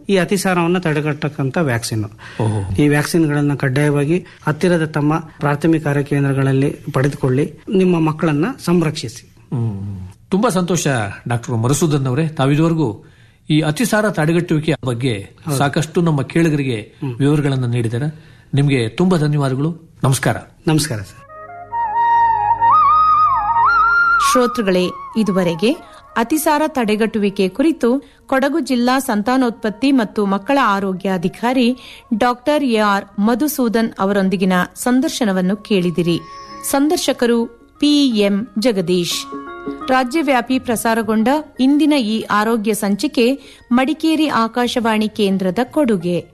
ಈ ಅತಿಸಾರವನ್ನು ತಡೆಗಟ್ಟಕ್ಕಂತ ವ್ಯಾಕ್ಸಿನ್ ಓಹೋ ಈ ವ್ಯಾಕ್ಸಿನ್ಗಳನ್ನ ಕಡ್ಡಾಯವಾಗಿ ಹತ್ತಿರದ ತಮ್ಮ ಪ್ರಾಥಮಿಕ ಆರೋಗ್ಯ ಕೇಂದ್ರಗಳಲ್ಲಿ ಪಡೆದುಕೊಳ್ಳಿ ನಿಮ್ಮ ಮಕ್ಕಳನ್ನ ಸಂರಕ್ಷಿಸಿ ಹ್ಮ್. ತುಂಬಾ ಸಂತೋಷ ಡಾಕ್ಟರ್ ಮಧುಸೂದನ್ ಅವರೇ ತಾವಿದುವರೆಗೂ ಈ ಅತಿಸಾರ ತಡೆಗಟ್ಟುವಿಕೆ ಬಗ್ಗೆ ಸಾಕಷ್ಟು ನಮ್ಮ ಕೇಳುಗರಿಗೆ ವಿವರಗಳನ್ನು ನೀಡಿದ್ದಾರೆ ನಿಮಗೆ ತುಂಬಾ ಧನ್ಯವಾದಗಳು ನಮಸ್ಕಾರ ನಮಸ್ಕಾರ ಸರ್ ಶ್ರೋತೃಗಳೇ ಇದುವರೆಗೆ ಅತಿಸಾರ ತಡೆಗಟ್ಟುವಿಕೆ ಕುರಿತು ಕೊಡಗು ಜಿಲ್ಲಾ ಸಂತಾನೋತ್ಪತ್ತಿ ಮತ್ತು ಮಕ್ಕಳ ಆರೋಗ್ಯ ಅಧಿಕಾರಿ ಡಾಕ್ಟರ್ ಎಆರ್ ಮಧುಸೂದನ್ ಅವರೊಂದಿಗಿನ ಸಂದರ್ಶನವನ್ನು ಕೇಳಿದಿರಿ ಸಂದರ್ಶಕರು ಪಿಎಂ ಜಗದೀಶ್ ರಾಜ್ಯವ್ಯಾಪಿ ಪ್ರಸಾರಗೊಂಡ ಇಂದಿನ ಈ ಆರೋಗ್ಯ ಸಂಚಿಕೆ ಮಡಿಕೇರಿ ಆಕಾಶವಾಣಿ ಕೇಂದ್ರದ ಕೊಡುಗೆ